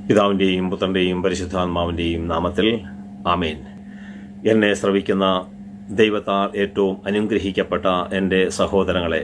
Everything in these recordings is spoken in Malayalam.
പിതാവിൻ്റെയും പുത്രൻ്റെയും പരിശുദ്ധാത്മാവിൻ്റെയും നാമത്തിൽ ആമേൻ എന്നെ ശ്രവിക്കുന്ന ദൈവത്താൽ ഏറ്റവും അനുഗ്രഹിക്കപ്പെട്ട എൻ്റെ സഹോദരങ്ങളെ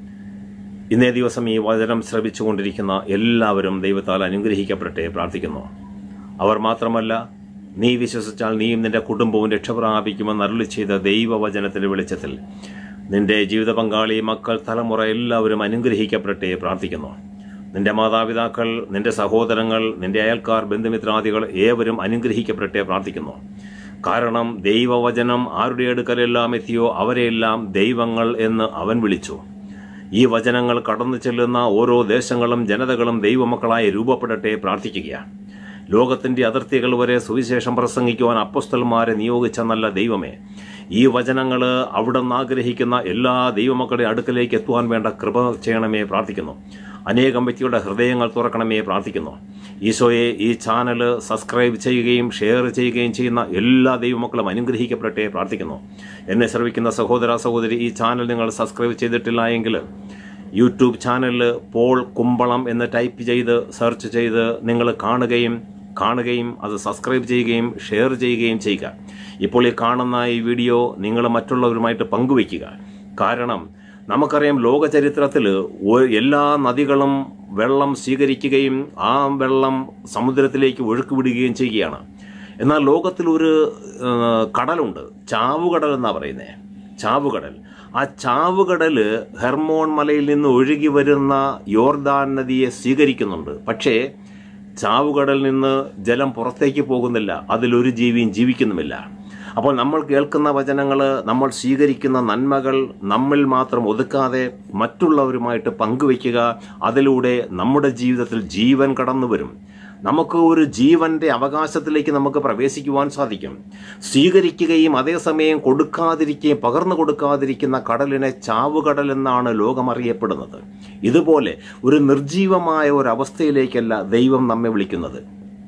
ഇന്നേ ദിവസം ഈ വചനം ശ്രവിച്ചുകൊണ്ടിരിക്കുന്ന എല്ലാവരും ദൈവത്താൽ അനുഗ്രഹിക്കപ്പെടട്ടെ പ്രാർത്ഥിക്കുന്നു അവർ മാത്രമല്ല നീ വിശ്വസിച്ചാൽ നീയും നിന്റെ കുടുംബവും രക്ഷ പ്രാപിക്കുമെന്ന് അരുളി ചെയ്ത ദൈവവചനത്തിന്റെ വെളിച്ചത്തിൽ നിന്റെ ജീവിത പങ്കാളി മക്കൾ തലമുറ എല്ലാവരും അനുഗ്രഹിക്കപ്പെടട്ടെ പ്രാർത്ഥിക്കുന്നു നിന്റെ മാതാപിതാക്കൾ നിന്റെ സഹോദരങ്ങൾ നിന്റെ അയൽക്കാർ ബന്ധുമിത്രാദികൾ ഏവരും അനുഗ്രഹിക്കപ്പെടട്ടെ പ്രാർത്ഥിക്കുന്നു കാരണം ദൈവവചനം ആരുടെ അടുക്കലെല്ലാം എത്തിയോ അവരെയെല്ലാം ദൈവങ്ങൾ എന്ന് അവൻ വിളിച്ചു ഈ വചനങ്ങൾ കടന്നു ചെല്ലുന്ന ഓരോ ദേശങ്ങളും ജനതകളും ദൈവമക്കളായി രൂപപ്പെടട്ടെ പ്രാർത്ഥിക്കുകയാണ് ലോകത്തിന്റെ അതിർത്തികൾ വരെ സുവിശേഷം പ്രസംഗിക്കുവാൻ അപ്പസ്തൽമാരെ നിയോഗിച്ച നല്ല ദൈവമേ ഈ വചനങ്ങൾ അവിടെ നിന്ന് ആഗ്രഹിക്കുന്ന എല്ലാ ദൈവമക്കളുടെ അടുക്കലേക്ക് എത്തുവാൻ വേണ്ട കൃപ ചെയ്യണമേ പ്രാർത്ഥിക്കുന്നു അനേകം വ്യക്തിയുടെ ഹൃദയങ്ങൾ തുറക്കണമേ പ്രാർത്ഥിക്കുന്നു ഈശോയെ ഈ ചാനൽ സബ്സ്ക്രൈബ് ചെയ്യുകയും ഷെയർ ചെയ്യുകയും ചെയ്യുന്ന എല്ലാ ദൈവമക്കളും അനുഗ്രഹിക്കപ്പെടട്ടെ പ്രാർത്ഥിക്കുന്നു എന്നെ ശ്രവിക്കുന്ന സഹോദര സഹോദരി ഈ ചാനൽ നിങ്ങൾ സബ്സ്ക്രൈബ് ചെയ്തിട്ടില്ല എങ്കിൽ യൂട്യൂബ് ചാനലിൽ പോൾ കുമ്പളം എന്ന് ടൈപ്പ് ചെയ്ത് സെർച്ച് ചെയ്ത് നിങ്ങൾ കാണുകയും കാണുകയും അത് സബ്സ്ക്രൈബ് ചെയ്യുകയും ഷെയർ ചെയ്യുകയും ചെയ്യുക ഇപ്പോൾ ഈ കാണുന്ന ഈ വീഡിയോ നിങ്ങൾ മറ്റുള്ളവരുമായിട്ട് പങ്കുവയ്ക്കുക കാരണം നമുക്കറിയാം ലോക ചരിത്രത്തിൽ എല്ലാ നദികളും വെള്ളം സ്വീകരിക്കുകയും ആ വെള്ളം സമുദ്രത്തിലേക്ക് ഒഴുക്ക് വിടുകയും ചെയ്യുകയാണ് എന്നാൽ ലോകത്തിൽ ഒരു കടലുണ്ട് ചാവുകടൽ എന്നാ പറയുന്നത് ചാവുകടൽ ആ ചാവുകടൽ ഹെർമോൺ മലയിൽ നിന്ന് ഒഴുകി വരുന്ന യോർദാൻ നദിയെ സ്വീകരിക്കുന്നുണ്ട് പക്ഷേ ചാവുകടലിൽ നിന്ന് ജലം പുറത്തേക്ക് പോകുന്നില്ല അതിലൊരു ജീവിയും ജീവിക്കുന്നുമില്ല അപ്പോൾ നമ്മൾ കേൾക്കുന്ന വചനങ്ങൾ നമ്മൾ സ്വീകരിക്കുന്ന നന്മകൾ നമ്മിൽ മാത്രം ഒതുക്കാതെ മറ്റുള്ളവരുമായിട്ട് പങ്കുവയ്ക്കുക അതിലൂടെ നമ്മുടെ ജീവിതത്തിൽ ജീവൻ കടന്നു വരും നമുക്ക് ഒരു ജീവന്റെ അവകാശത്തിലേക്ക് നമുക്ക് പ്രവേശിക്കുവാൻ സാധിക്കും സ്വീകരിക്കുകയും അതേസമയം കൊടുക്കാതിരിക്കുകയും പകർന്നു കൊടുക്കാതിരിക്കുന്ന കടലിനെ ചാവുകടൽ എന്നാണ് ലോകം അറിയപ്പെടുന്നത് ഇതുപോലെ ഒരു നിർജീവമായ ഒരു അവസ്ഥയിലേക്കല്ല ദൈവം നമ്മെ വിളിക്കുന്നത്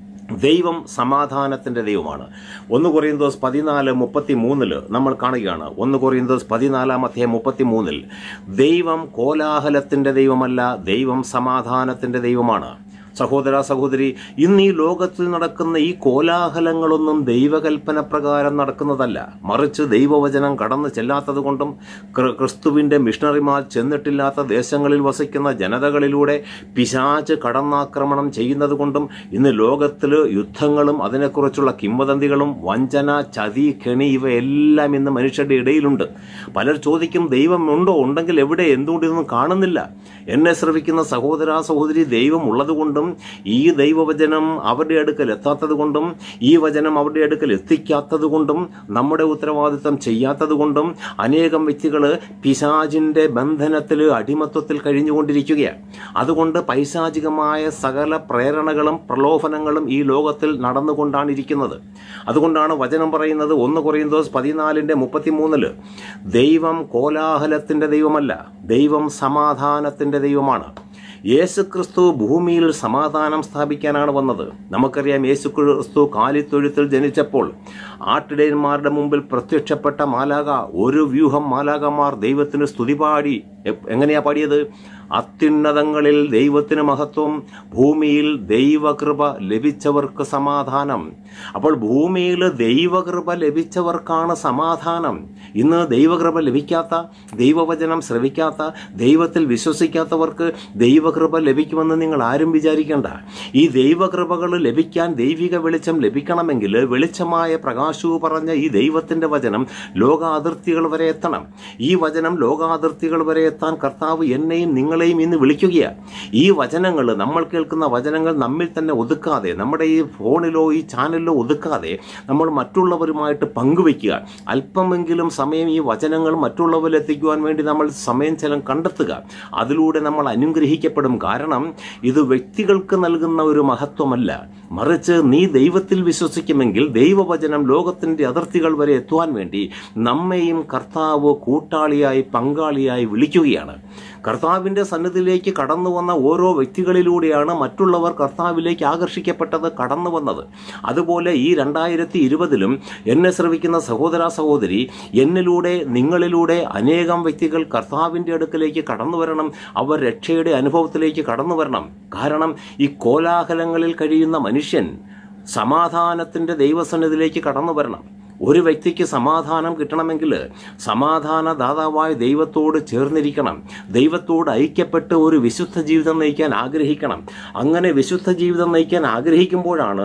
ദൈവം സമാധാനത്തിന്റെ ദൈവമാണ് ഒന്ന് കൊറിയന്തോസ് പതിനാല് മുപ്പത്തി മൂന്നില് നമ്മൾ കാണുകയാണ് ഒന്ന് കൊറിയന്തോസ് പതിനാലാം അധ്യായം മുപ്പത്തി മൂന്നിൽ ദൈവം കോലാഹലത്തിന്റെ ദൈവമല്ല ദൈവം സമാധാനത്തിന്റെ ദൈവമാണ് സഹോദര സഹോദരി ഇന്ന് ഈ ലോകത്തിൽ നടക്കുന്ന ഈ കോലാഹലങ്ങളൊന്നും ദൈവകൽപ്പന പ്രകാരം നടക്കുന്നതല്ല മറിച്ച് ദൈവവചനം കടന്നു ചെല്ലാത്തത് കൊണ്ടും ക്രിസ്തുവിന്റെ മിഷണറിമാർ ചെന്നിട്ടില്ലാത്ത ദേശങ്ങളിൽ വസിക്കുന്ന ജനതകളിലൂടെ പിശാച്ച് കടന്നാക്രമണം ചെയ്യുന്നത് കൊണ്ടും ഇന്ന് ലോകത്തിൽ യുദ്ധങ്ങളും അതിനെക്കുറിച്ചുള്ള കിംവദന്തികളും വഞ്ചന ചതി കെണി ഇവയെല്ലാം ഇന്ന് മനുഷ്യരുടെ ഇടയിലുണ്ട് പലർ ചോദിക്കും ദൈവം ഉണ്ടോ ഉണ്ടെങ്കിൽ എവിടെ എന്തുകൊണ്ട് ഇതൊന്നും കാണുന്നില്ല എന്നെ ശ്രവിക്കുന്ന സഹോദര സഹോദരി ദൈവം ഉള്ളതുകൊണ്ടും ഈ ദൈവവചനം അവരുടെ അടുക്കൽ എത്താത്തത് കൊണ്ടും ഈ വചനം അവരുടെ അടുക്കൽ എത്തിക്കാത്തത് കൊണ്ടും നമ്മുടെ ഉത്തരവാദിത്തം ചെയ്യാത്തത് കൊണ്ടും അനേകം വ്യക്തികൾ പിശാചിന്റെ ബന്ധനത്തിൽ അടിമത്വത്തിൽ കഴിഞ്ഞുകൊണ്ടിരിക്കുകയാണ് അതുകൊണ്ട് പൈശാചികമായ സകല പ്രേരണകളും പ്രലോഭനങ്ങളും ഈ ലോകത്തിൽ നടന്നുകൊണ്ടാണ് ഇരിക്കുന്നത് അതുകൊണ്ടാണ് വചനം പറയുന്നത് ഒന്ന് കുറയുന്നതോസ് പതിനാലിന്റെ മുപ്പത്തിമൂന്നില് ദൈവം കോലാഹലത്തിന്റെ ദൈവമല്ല ദൈവം സമാധാനത്തിന്റെ ദൈവമാണ് യേശുക്രിസ്തു ഭൂമിയിൽ സമാധാനം സ്ഥാപിക്കാനാണ് വന്നത് നമുക്കറിയാം യേശുക്രിസ്തു കാലിത്തൊഴുത്തിൽ ജനിച്ചപ്പോൾ ആട്ടിടയന്മാരുടെ മുമ്പിൽ പ്രത്യക്ഷപ്പെട്ട മാലാക ഒരു വ്യൂഹം മാലാകമാർ ദൈവത്തിന് സ്തുതി പാടി എങ്ങനെയാ പാടിയത് അത്യുന്നതങ്ങളിൽ ദൈവത്തിന് മഹത്വം ഭൂമിയിൽ ദൈവകൃപ ലഭിച്ചവർക്ക് സമാധാനം അപ്പോൾ ഭൂമിയിൽ ദൈവകൃപ ലഭിച്ചവർക്കാണ് സമാധാനം ഇന്ന് ദൈവകൃപ ലഭിക്കാത്ത ദൈവവചനം ശ്രവിക്കാത്ത ദൈവത്തിൽ വിശ്വസിക്കാത്തവർക്ക് ദൈവകൃപ ലഭിക്കുമെന്ന് നിങ്ങൾ ആരും വിചാരിക്കേണ്ട ഈ ദൈവകൃപകൾ ലഭിക്കാൻ ദൈവിക വെളിച്ചം ലഭിക്കണമെങ്കിൽ വെളിച്ചമായ പ്രകാശു പറഞ്ഞ ഈ ദൈവത്തിന്റെ വചനം ലോകാതിർത്തികൾ വരെ എത്തണം ഈ വചനം ലോകാതിർത്തികൾ വരെ എത്താൻ കർത്താവ് എന്നെയും നിങ്ങളെയും ഇന്ന് വിളിക്കുകയാണ് ഈ വചനങ്ങൾ നമ്മൾ കേൾക്കുന്ന വചനങ്ങൾ നമ്മിൽ തന്നെ ഒതുക്കാതെ നമ്മുടെ ഈ ഫോണിലോ ഈ ചാനലിലോ ഒതുക്കാതെ നമ്മൾ മറ്റുള്ളവരുമായിട്ട് പങ്കുവെക്കുക അല്പമെങ്കിലും സമയം ഈ വചനങ്ങൾ മറ്റുള്ളവരിൽ എത്തിക്കുവാൻ വേണ്ടി നമ്മൾ സമയം ചിലം കണ്ടെത്തുക അതിലൂടെ നമ്മൾ അനുഗ്രഹിക്കപ്പെടും കാരണം ഇത് വ്യക്തികൾക്ക് നൽകുന്ന ഒരു മഹത്വമല്ല മറിച്ച് നീ ദൈവത്തിൽ വിശ്വസിക്കുമെങ്കിൽ ദൈവവചനം ലോകത്തിന്റെ അതിർത്തികൾ വരെ എത്തുവാൻ വേണ്ടി നമ്മെയും കർത്താവ് കൂട്ടാളിയായി പങ്കാളിയായി വിളിക്കുകയാണ് കർത്താവിൻ്റെ സന്നിധിയിലേക്ക് കടന്നു വന്ന ഓരോ വ്യക്തികളിലൂടെയാണ് മറ്റുള്ളവർ കർത്താവിലേക്ക് ആകർഷിക്കപ്പെട്ടത് കടന്നു വന്നത് അതുപോലെ ഈ രണ്ടായിരത്തി ഇരുപതിലും എന്നെ ശ്രവിക്കുന്ന സഹോദര സഹോദരി എന്നിലൂടെ നിങ്ങളിലൂടെ അനേകം വ്യക്തികൾ കർത്താവിൻ്റെ അടുക്കലേക്ക് കടന്നു വരണം അവർ രക്ഷയുടെ അനുഭവത്തിലേക്ക് കടന്നു വരണം കാരണം ഈ കോലാഹലങ്ങളിൽ കഴിയുന്ന മനുഷ്യൻ സമാധാനത്തിൻ്റെ ദൈവസന്നിധിയിലേക്ക് കടന്നു വരണം ഒരു വ്യക്തിക്ക് സമാധാനം കിട്ടണമെങ്കിൽ സമാധാന ദാതാവായ ദൈവത്തോട് ചേർന്നിരിക്കണം ദൈവത്തോട് ഐക്യപ്പെട്ട് ഒരു വിശുദ്ധ ജീവിതം നയിക്കാൻ ആഗ്രഹിക്കണം അങ്ങനെ വിശുദ്ധ ജീവിതം നയിക്കാൻ ആഗ്രഹിക്കുമ്പോഴാണ്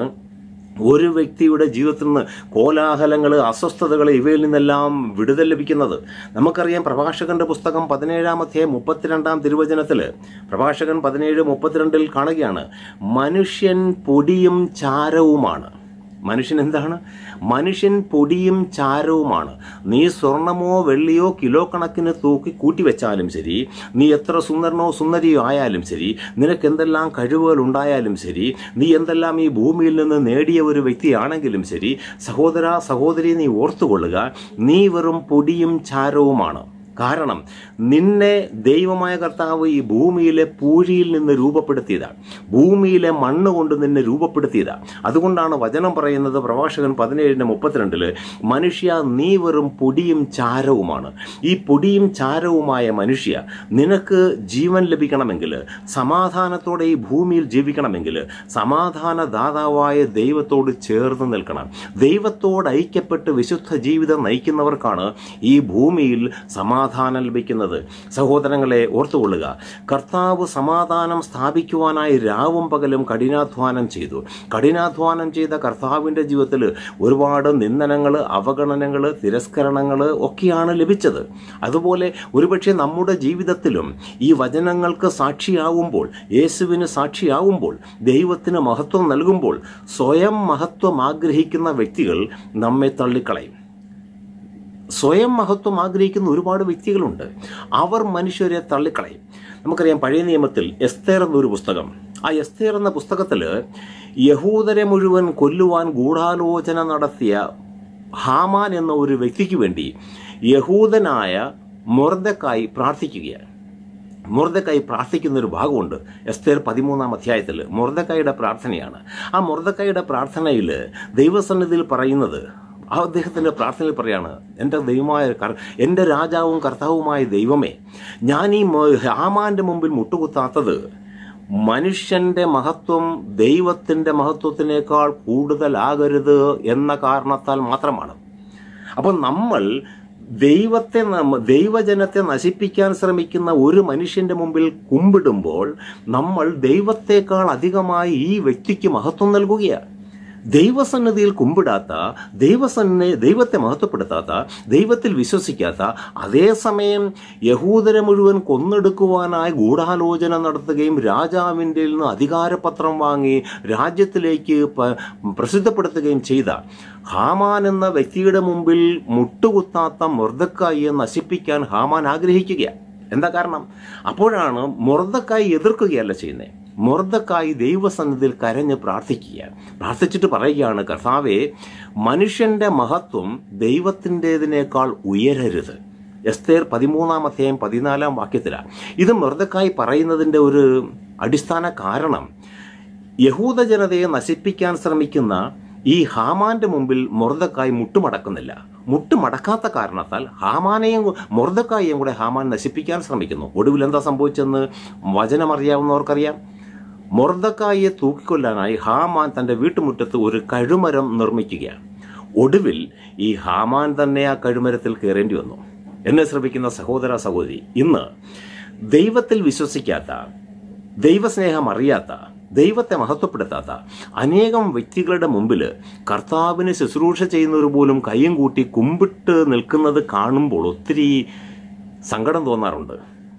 ഒരു വ്യക്തിയുടെ ജീവിതത്തിൽ നിന്ന് കോലാഹലങ്ങൾ അസ്വസ്ഥതകൾ ഇവയിൽ നിന്നെല്ലാം വിടുതൽ ലഭിക്കുന്നത് നമുക്കറിയാം പ്രഭാഷകന്റെ പുസ്തകം പതിനേഴാമത്തെ മുപ്പത്തിരണ്ടാം തിരുവചനത്തിൽ പ്രഭാഷകൻ പതിനേഴ് മുപ്പത്തിരണ്ടിൽ കാണുകയാണ് മനുഷ്യൻ പൊടിയും ചാരവുമാണ് മനുഷ്യൻ എന്താണ് മനുഷ്യൻ പൊടിയും ചാരവുമാണ് നീ സ്വർണമോ വെള്ളിയോ കിലോ കണക്കിന് തൂക്കി കൂട്ടിവെച്ചാലും ശരി നീ എത്ര സുന്ദരനോ സുന്ദരിയോ ആയാലും ശരി നിനക്ക് എന്തെല്ലാം കഴിവുകൾ ഉണ്ടായാലും ശരി നീ എന്തെല്ലാം ഈ ഭൂമിയിൽ നിന്ന് നേടിയ ഒരു വ്യക്തിയാണെങ്കിലും ശരി സഹോദര സഹോദരി നീ ഓർത്തുകൊള്ളുക നീ വെറും പൊടിയും ചാരവുമാണ് കാരണം നിന്നെ ദൈവമായ കർത്താവ് ഈ ഭൂമിയിലെ പൂഴിയിൽ നിന്ന് രൂപപ്പെടുത്തിയതാണ് ഭൂമിയിലെ മണ്ണ് കൊണ്ട് നിന്നെ രൂപപ്പെടുത്തിയതാണ് അതുകൊണ്ടാണ് വചനം പറയുന്നത് പ്രഭാഷകൻ പതിനേഴിന് മുപ്പത്തിരണ്ടില് മനുഷ്യ നീ വെറും പൊടിയും ചാരവുമാണ് ഈ പൊടിയും ചാരവുമായ മനുഷ്യ നിനക്ക് ജീവൻ ലഭിക്കണമെങ്കിൽ സമാധാനത്തോടെ ഈ ഭൂമിയിൽ ജീവിക്കണമെങ്കിൽ സമാധാന ദാതാവായ ദൈവത്തോട് ചേർന്ന് നിൽക്കണം ദൈവത്തോട് ഐക്യപ്പെട്ട് വിശുദ്ധ ജീവിതം നയിക്കുന്നവർക്കാണ് ഈ ഭൂമിയിൽ സമാധാനം ലഭിക്കുന്നത് സഹോദരങ്ങളെ ഓർത്തുകൊള്ളുക കർത്താവ് സമാധാനം സ്ഥാപിക്കുവാനായി രാവും പകലും കഠിനാധ്വാനം ചെയ്തു കഠിനാധ്വാനം ചെയ്ത കർത്താവിൻ്റെ ജീവിതത്തിൽ ഒരുപാട് നിന്ദനങ്ങൾ അവഗണനകൾ തിരസ്കരണങ്ങൾ ഒക്കെയാണ് ലഭിച്ചത് അതുപോലെ ഒരുപക്ഷെ നമ്മുടെ ജീവിതത്തിലും ഈ വചനങ്ങൾക്ക് സാക്ഷിയാവുമ്പോൾ യേശുവിന് സാക്ഷിയാവുമ്പോൾ ദൈവത്തിന് മഹത്വം നൽകുമ്പോൾ സ്വയം മഹത്വം ആഗ്രഹിക്കുന്ന വ്യക്തികൾ നമ്മെ തള്ളിക്കളയും സ്വയം മഹത്വം ആഗ്രഹിക്കുന്ന ഒരുപാട് വ്യക്തികളുണ്ട് അവർ മനുഷ്യരെ തള്ളിക്കളയും നമുക്കറിയാം പഴയ നിയമത്തിൽ എസ്തേർ എന്നൊരു പുസ്തകം ആ എസ്തേർ എന്ന പുസ്തകത്തിൽ യഹൂദരെ മുഴുവൻ കൊല്ലുവാൻ ഗൂഢാലോചന നടത്തിയ ഹാമാൻ എന്ന ഒരു വ്യക്തിക്ക് വേണ്ടി യഹൂദനായ മൊർദക്കായി പ്രാർത്ഥിക്കുകയാണ് മൊർദക്കായി പ്രാർത്ഥിക്കുന്ന ഒരു ഭാഗമുണ്ട് എസ്തേർ പതിമൂന്നാം അധ്യായത്തിൽ മൊർദക്കായുടെ പ്രാർത്ഥനയാണ് ആ മൊർദക്കായുടെ പ്രാർത്ഥനയിൽ ദൈവസന്നിധിയിൽ പറയുന്നത് ആ അദ്ദേഹത്തിൻ്റെ പ്രാർത്ഥനയിൽ പറയാണ് എൻ്റെ ദൈവമായ കർ- എൻ്റെ രാജാവും കർത്താവുമായ ദൈവമേ ഞാൻ ഈ മൊ- ഹാമാൻ്റെ മുമ്പിൽ മുട്ടുകുത്താത്തത് മനുഷ്യന്റെ മഹത്വം ദൈവത്തിൻ്റെ മഹത്വത്തിനേക്കാൾ കൂടുതലാകരുത് എന്ന കാരണത്താൽ മാത്രമാണ് അപ്പോൾ നമ്മൾ ദൈവത്തെ നമ്മ- ദൈവജനത്തെ നശിപ്പിക്കാൻ ശ്രമിക്കുന്ന ഒരു മനുഷ്യന്റെ മുമ്പിൽ കുമ്പിടുമ്പോൾ നമ്മൾ ദൈവത്തെക്കാൾ അധികമായി ഈ വ്യക്തിക്ക് മഹത്വം നൽകുകയാണ് ദൈവസന്നിധിയിൽ കുമ്പിടാത്ത ദൈവസന്നെ ദൈവത്തെ മഹത്വപ്പെടുത്താത്ത ദൈവത്തിൽ വിശ്വസിക്കാത്ത അതേസമയം യഹൂദരെ മുഴുവൻ കൊന്നെടുക്കുവാനായി ഗൂഢാലോചന നടത്തുകയും രാജാവിൻ്റെ നിന്ന് അധികാരപത്രം വാങ്ങി രാജ്യത്തിലേക്ക് പ- പ്രസിദ്ധപ്പെടുത്തുകയും ചെയ്ത ഹാമാൻ എന്ന വ്യക്തിയുടെ മുമ്പിൽ മുട്ടുകുത്താത്ത മൊർദക്കായിയെ നശിപ്പിക്കാൻ ഹാമാൻ ആഗ്രഹിക്കുകയാണ് എന്താ കാരണം അപ്പോഴാണ് മൊർദക്കായി എതിർക്കുകയല്ല ചെയ്യുന്നത് മൊർദക്കായി ദൈവസന്നിധിയിൽ കരഞ്ഞ് പ്രാർത്ഥിക്കുക പ്രാർത്ഥിച്ചിട്ട് പറയുകയാണ് കർത്താവെ മനുഷ്യന്റെ മഹത്വം ദൈവത്തിൻ്റെതിനേക്കാൾ ഉയരരുത് എസ്തേർ പതിമൂന്നാം അധ്യായം പതിനാലാം വാക്യത്തിലാണ് ഇത് മൃതക്കായി പറയുന്നതിൻ്റെ ഒരു അടിസ്ഥാന കാരണം യഹൂദ ജനതയെ നശിപ്പിക്കാൻ ശ്രമിക്കുന്ന ഈ ഹാമാന്റെ മുമ്പിൽ മൊർദക്കായി മുട്ടുമടക്കുന്നില്ല മുട്ടുമടക്കാത്ത കാരണത്താൽ ഹാമാനെയും മൊർദക്കായെയും കൂടെ ഹാമാൻ നശിപ്പിക്കാൻ ശ്രമിക്കുന്നു ഒടുവിൽ എന്താ സംഭവിച്ചെന്ന് വചനമറിയാവുന്നവർക്കറിയാം മൊർദക്കായെ തൂക്കിക്കൊല്ലാനായി ഹാമാൻ തൻ്റെ വീട്ടുമുറ്റത്ത് ഒരു കഴുമരം നിർമ്മിക്കുകയാണ് ഒടുവിൽ ഈ ഹാമാൻ തന്നെ ആ കഴുമരത്തിൽ കയറേണ്ടി വന്നു എന്നെ ശ്രമിക്കുന്ന സഹോദര സഹോദരി ഇന്ന് ദൈവത്തിൽ വിശ്വസിക്കാത്ത ദൈവസ്നേഹം അറിയാത്ത ദൈവത്തെ മഹത്വപ്പെടുത്താത്ത അനേകം വ്യക്തികളുടെ മുമ്പിൽ കർത്താവിന് ശുശ്രൂഷ ചെയ്യുന്നവർ പോലും കൈയും കൂട്ടി കുമ്പിട്ട് നിൽക്കുന്നത് കാണുമ്പോൾ ഒത്തിരി സങ്കടം തോന്നാറുണ്ട്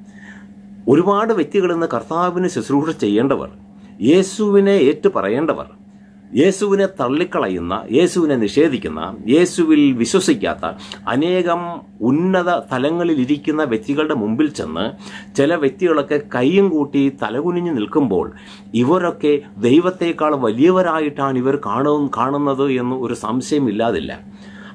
ഒരുപാട് വ്യക്തികൾ ഇന്ന് കർത്താവിന് ശുശ്രൂഷ ചെയ്യേണ്ടവർ യേശുവിനെ ഏറ്റു പറയേണ്ടവർ യേശുവിനെ തള്ളിക്കളയുന്ന യേശുവിനെ നിഷേധിക്കുന്ന യേശുവിൽ വിശ്വസിക്കാത്ത അനേകം ഉന്നത തലങ്ങളിൽ ഇരിക്കുന്ന വ്യക്തികളുടെ മുമ്പിൽ ചെന്ന് ചില വ്യക്തികളൊക്കെ കൈയും കൂട്ടി തലകുനിഞ്ഞു നിൽക്കുമ്പോൾ ഇവരൊക്കെ ദൈവത്തെക്കാൾ വലിയവരായിട്ടാണ് ഇവർ കാണും കാണുന്നത് എന്ന് ഒരു സംശയമില്ലാതില്ല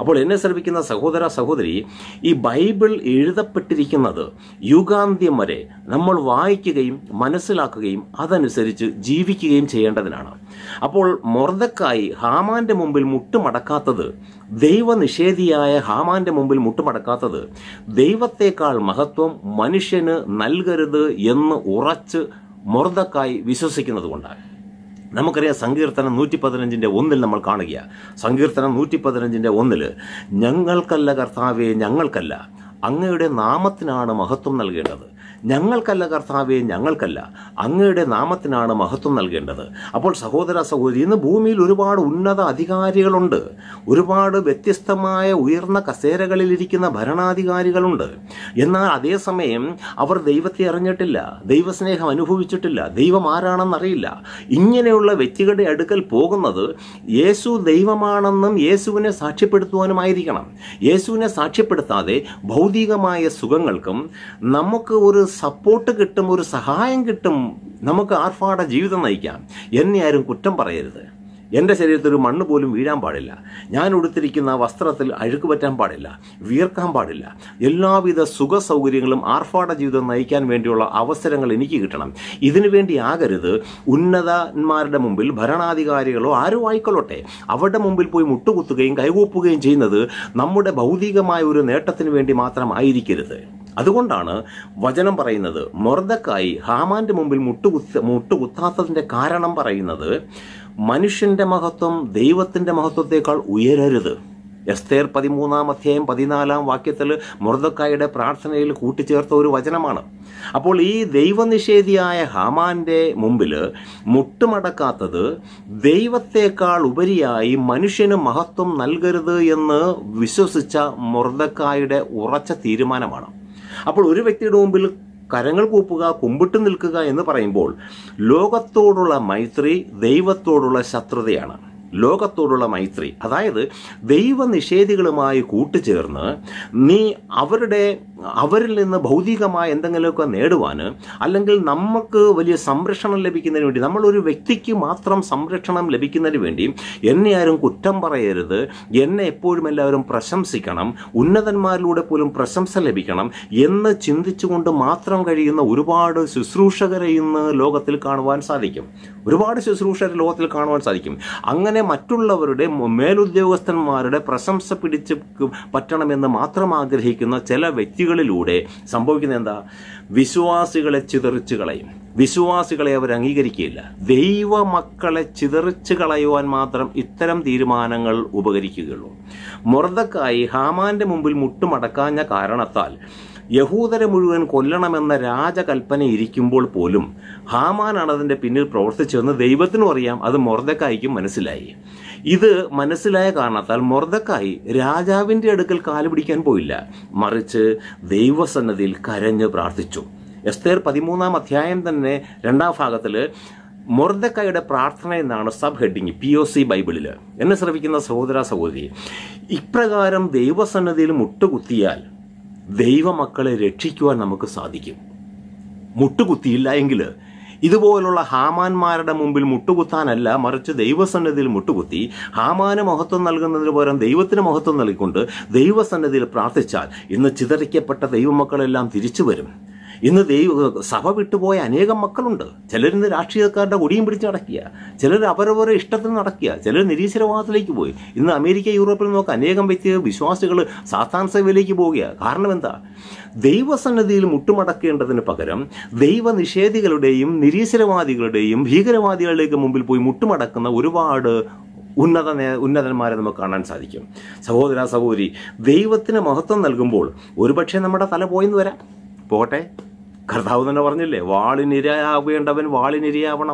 അപ്പോൾ എന്നെ ശ്രമിക്കുന്ന സഹോദര സഹോദരി ഈ ബൈബിൾ എഴുതപ്പെട്ടിരിക്കുന്നത് യുഗാന്ത്യം വരെ നമ്മൾ വായിക്കുകയും മനസ്സിലാക്കുകയും അതനുസരിച്ച് ജീവിക്കുകയും ചെയ്യേണ്ടതിനാണ് അപ്പോൾ മൊർദക്കായി ഹാമാന്റെ മുമ്പിൽ മുട്ടുമടക്കാത്തത് ദൈവനിഷേധിയായ ഹാമാന്റെ മുമ്പിൽ മുട്ടുമടക്കാത്തത് ദൈവത്തെക്കാൾ മഹത്വം മനുഷ്യന് നൽകരുത് എന്ന് ഉറച്ച് മൊർദക്കായി വിശ്വസിക്കുന്നത് കൊണ്ടാണ് നമുക്കറിയാം സങ്കീർത്തനം നൂറ്റി പതിനഞ്ചിൻ്റെ ഒന്നിൽ നമ്മൾ കാണുക സങ്കീർത്തനം നൂറ്റി പതിനഞ്ചിൻ്റെ ഒന്നിൽ ഞങ്ങൾക്കല്ല കർത്താവെ ഞങ്ങൾക്കല്ല അങ്ങയുടെ നാമത്തിനാണ് മഹത്വം നൽകേണ്ടത് ഞങ്ങൾക്കല്ല കർത്താവെ ഞങ്ങൾക്കല്ല അങ്ങയുടെ നാമത്തിനാണ് മഹത്വം നൽകേണ്ടത് അപ്പോൾ സഹോദര സഹോദരി ഇന്ന് ഭൂമിയിൽ ഒരുപാട് ഉന്നത അധികാരികളുണ്ട് ഒരുപാട് വ്യത്യസ്തമായ ഉയർന്ന കസേരകളിലിരിക്കുന്ന ഭരണാധികാരികളുണ്ട് എന്നാൽ അതേസമയം അവർ ദൈവത്തെ അറിഞ്ഞിട്ടില്ല ദൈവസ്നേഹം അനുഭവിച്ചിട്ടില്ല ദൈവം ആരാണെന്നറിയില്ല ഇങ്ങനെയുള്ള വ്യക്തികളുടെ അടുക്കൽ പോകുന്നത് യേശു ദൈവമാണെന്നും യേശുവിനെ സാക്ഷ്യപ്പെടുത്തുവാനുമായിരിക്കണം യേശുവിനെ സാക്ഷ്യപ്പെടുത്താതെ ഭൗതികമായ സുഖങ്ങൾക്കും നമുക്ക് ഒരു സപ്പോർട്ട് കിട്ടും ഒരു സഹായം കിട്ടും നമുക്ക് ആർഭാട ജീവിതം നയിക്കാം എന്നെ ആരും കുറ്റം പറയരുത് എൻ്റെ ശരീരത്തിൽ ഒരു മണ്ണ് പോലും വീഴാൻ പാടില്ല ഞാൻ ഉടുത്തിരിക്കുന്ന വസ്ത്രത്തിൽ അഴുക്ക് പറ്റാൻ പാടില്ല വിയർക്കാൻ പാടില്ല എല്ലാവിധ സുഖ സൗകര്യങ്ങളും ആർഭാട ജീവിതം നയിക്കാൻ വേണ്ടിയുള്ള അവസരങ്ങൾ എനിക്ക് കിട്ടണം ഇതിനു വേണ്ടി ആകരുത് ഉന്നതന്മാരുടെ മുമ്പിൽ ഭരണാധികാരികളോ ആരോ ആയിക്കൊള്ളട്ടെ അവരുടെ മുമ്പിൽ പോയി മുട്ടുകുത്തുകയും കൈകൂപ്പുകയും ചെയ്യുന്നത് നമ്മുടെ ഭൗതികമായ ഒരു നേട്ടത്തിന് വേണ്ടി മാത്രമായിരിക്കരുത് അതുകൊണ്ടാണ് വചനം പറയുന്നത് മൊർദക്കായി ഹാമാന്റെ മുമ്പിൽ മുട്ടുകുത്ത മുട്ടുകുത്താത്തതിന്റെ കാരണം പറയുന്നത് മനുഷ്യന്റെ മഹത്വം ദൈവത്തിന്റെ മഹത്വത്തെക്കാൾ ഉയരരുത് എസ്തേർ പതിമൂന്നാം അധ്യായം പതിനാലാം വാക്യത്തിൽ മൊർദക്കായുടെ പ്രാർത്ഥനയിൽ കൂട്ടിച്ചേർത്ത ഒരു വചനമാണ് അപ്പോൾ ഈ ദൈവനിഷേധിയായ ഹാമാന്റെ മുമ്പിൽ മുട്ടുമടക്കാത്തത് ദൈവത്തെക്കാൾ ഉപരിയായി മനുഷ്യന് മഹത്വം നൽകരുത് എന്ന് വിശ്വസിച്ച മൊർദക്കായുടെ ഉറച്ച തീരുമാനമാണ് അപ്പോൾ ഒരു വ്യക്തിയുടെ മുമ്പിൽ കരങ്ങൾ കൂപ്പുക കുമ്പിട്ട് നിൽക്കുക എന്ന് പറയുമ്പോൾ ലോകത്തോടുള്ള മൈത്രി ദൈവത്തോടുള്ള ശത്രുതയാണ് ലോകത്തോടുള്ള മൈത്രി അതായത് ദൈവനിഷേധികളുമായി കൂട്ടുചേർന്ന് നീ അവരുടെ അവരിൽ നിന്ന് ഭൗതികമായ എന്തെങ്കിലുമൊക്കെ നേടുവാൻ അല്ലെങ്കിൽ നമുക്ക് വലിയ സംരക്ഷണം ലഭിക്കുന്നതിന് വേണ്ടി നമ്മളൊരു വ്യക്തിക്ക് മാത്രം സംരക്ഷണം ലഭിക്കുന്നതിന് വേണ്ടി എന്നെ ആരും കുറ്റം പറയരുത് എന്നെ എപ്പോഴും എല്ലാവരും പ്രശംസിക്കണം ഉന്നതന്മാരിലൂടെ പോലും പ്രശംസ ലഭിക്കണം എന്ന് ചിന്തിച്ചുകൊണ്ട് മാത്രം കഴിയുന്ന ഒരുപാട് ശുശ്രൂഷകരെ ഇന്ന് ലോകത്തിൽ കാണുവാൻ സാധിക്കും ഒരുപാട് ശുശ്രൂഷകരെ ലോകത്തിൽ കാണുവാൻ സാധിക്കും അങ്ങനെ മറ്റുള്ളവരുടെ മേലുദ്യോഗസ്ഥന്മാരുടെ പ്രശംസ പിടിച്ച് പറ്റണമെന്ന് മാത്രം ആഗ്രഹിക്കുന്ന ചില വ്യക്തികളിലൂടെ സംഭവിക്കുന്ന എന്താ വിശ്വാസികളെ ചിതറിച്ചു കളയും വിശ്വാസികളെ അവർ അംഗീകരിക്കുകയില്ല ദൈവമക്കളെ ചിതറിച്ചു കളയുവാൻ മാത്രം ഇത്തരം തീരുമാനങ്ങൾ ഉപകരിക്കുകയുള്ളൂ മൊറദക്കായി ഹാമാന്റെ മുമ്പിൽ മുട്ടുമടക്കാഞ്ഞ കാരണത്താൽ യഹൂദരെ മുഴുവൻ കൊല്ലണമെന്ന രാജകൽപ്പന ഇരിക്കുമ്പോൾ പോലും ഹാമാനാണ് അതിൻ്റെ പിന്നിൽ പ്രവർത്തിച്ചതെന്ന് ദൈവത്തിനും അറിയാം അത് മൊർദക്കായിക്കും മനസ്സിലായി ഇത് മനസ്സിലായ കാരണത്താൽ മൊർദക്കായി രാജാവിൻ്റെ അടുക്കൽ കാല് പിടിക്കാൻ പോയില്ല മറിച്ച് ദൈവസന്നതിയിൽ കരഞ്ഞ് പ്രാർത്ഥിച്ചു എസ്തേർ പതിമൂന്നാം അധ്യായം തന്നെ രണ്ടാം ഭാഗത്തിൽ മൊർദക്കായുടെ പ്രാർത്ഥന എന്നാണ് sub heading P O C ബൈബിളിൽ എന്നെ ശ്രമിക്കുന്ന സഹോദര സഹോദരി ഇപ്രകാരം ദൈവസന്നതിയിൽ മുട്ടുകുത്തിയാൽ ദൈവമക്കളെ രക്ഷിക്കുവാൻ നമുക്ക് സാധിക്കും മുട്ടുകുത്തിയില്ല എങ്കിൽ ഇതുപോലുള്ള ഹാമാന്മാരുടെ മുമ്പിൽ മുട്ടുകുത്താനല്ല മറിച്ച് ദൈവസന്നിധിയിൽ മുട്ടുകുത്തി ഹാമാന് മഹത്വം നൽകുന്നതിന് പകരം ദൈവത്തിന് മഹത്വം നൽകിക്കൊണ്ട് ദൈവസന്നിധിയിൽ പ്രാർത്ഥിച്ചാൽ ഇന്ന് ചിതറിക്കപ്പെട്ട ദൈവമക്കളെല്ലാം തിരിച്ചു വരും ഇന്ന് ദൈവ സഭ വിട്ടുപോയ അനേകം മക്കളുണ്ട് ചിലരിന്ന് രാഷ്ട്രീയക്കാരുടെ കൊടിയും പിടിച്ച് നടക്കുക ചിലർ അവരവരെ ഇഷ്ടത്തിന് നടക്കുക ചിലർ നിരീശ്വരവാദത്തിലേക്ക് പോയി ഇന്ന് അമേരിക്ക യൂറോപ്പിൽ നോക്കുക അനേകം വ്യക്തി വിശ്വാസികൾ സാത്താൻ സേവയിലേക്ക് പോവുകയാണ് കാരണം എന്താ ദൈവസന്നിധിയിൽ മുട്ടുമടക്കേണ്ടതിന് പകരം ദൈവനിഷേധികളുടെയും നിരീശ്വരവാദികളുടെയും ഭീകരവാദികളുടെയൊക്കെ മുമ്പിൽ പോയി മുട്ടുമടക്കുന്ന ഒരുപാട് ഉന്നത നേ- ഉന്നതന്മാരെ നമുക്ക് കാണാൻ സാധിക്കും സഹോദര സഹോദരി ദൈവത്തിന് മഹത്വം നൽകുമ്പോൾ ഒരുപക്ഷെ നമ്മുടെ തല പോയെന്ന് വരാം പോട്ടെ കർത്താവ് തന്നെ പറഞ്ഞില്ലേ വാളിനിരയാവേണ്ടവൻ വാളിനിരയാവണം